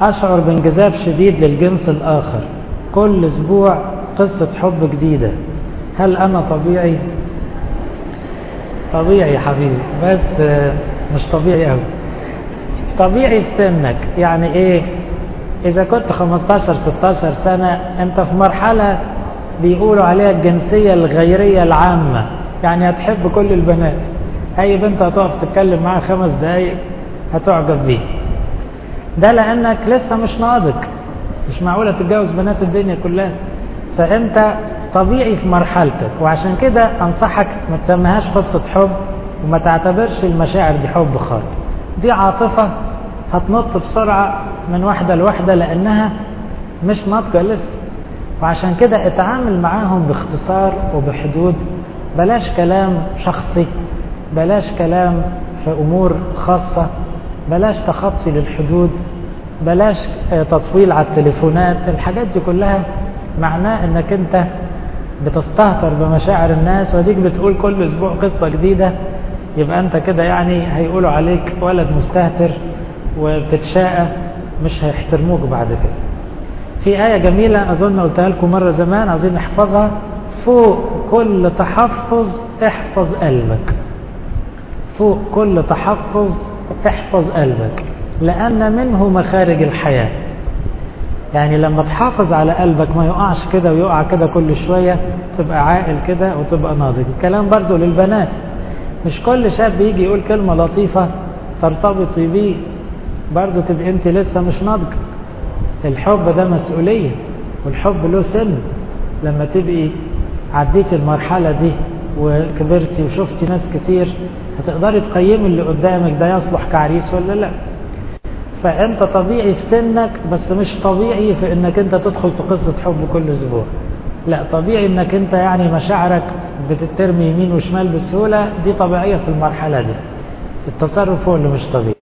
أشعر بانجذاب شديد للجنس الآخر كل أسبوع قصة حب جديدة هل أنا طبيعي؟ طبيعي يا حبيبي بس مش طبيعي أوي طبيعي في سنك يعني إيه؟ إذا كنت 15 16 سنة أنت في مرحلة بيقولوا عليها الجنسية الغيرية العامة يعني هتحب كل البنات أي بنت هتقف تتكلم معاها خمس دقايق هتعجب بيه ده لأنك لسه مش ناضج مش معقولة تتجوز بنات الدنيا كلها فأنت طبيعي في مرحلتك وعشان كده أنصحك ما تسميهاش قصة حب وما تعتبرش المشاعر دي حب خالص دي عاطفة هتنط بسرعة من واحدة لواحدة لأنها مش ناضجة لسه وعشان كده اتعامل معاهم باختصار وبحدود بلاش كلام شخصي بلاش كلام في أمور خاصة بلاش تخطي للحدود بلاش تطويل على التليفونات الحاجات دي كلها معناه انك انت بتستهتر بمشاعر الناس وديك بتقول كل اسبوع قصة جديدة يبقى انت كده يعني هيقولوا عليك ولد مستهتر وبتتشاءى مش هيحترموك بعد كده في آية جميلة أظن قلتها لكم مرة زمان عايزين نحفظها فوق كل تحفظ احفظ قلبك فوق كل تحفظ احفظ قلبك لأن منه مخارج الحياة يعني لما تحافظ على قلبك ما يقعش كده ويقع كده كل شوية تبقى عاقل كده وتبقى ناضج الكلام برضو للبنات مش كل شاب يجي يقول كلمة لطيفة ترتبطي بيه برضو تبقى انت لسه مش ناضجة الحب ده مسؤولية والحب له سن لما تبقي عديتي المرحلة دي وكبرتي وشفتي ناس كتير هتقدري تقيمي اللي قدامك ده يصلح كعريس ولا لا فانت طبيعي في سنك بس مش طبيعي في انك انت تدخل في قصة حب كل اسبوع لا طبيعي انك انت يعني مشاعرك بتترمي يمين وشمال بسهولة دي طبيعية في المرحلة دي التصرف هو اللي مش طبيعي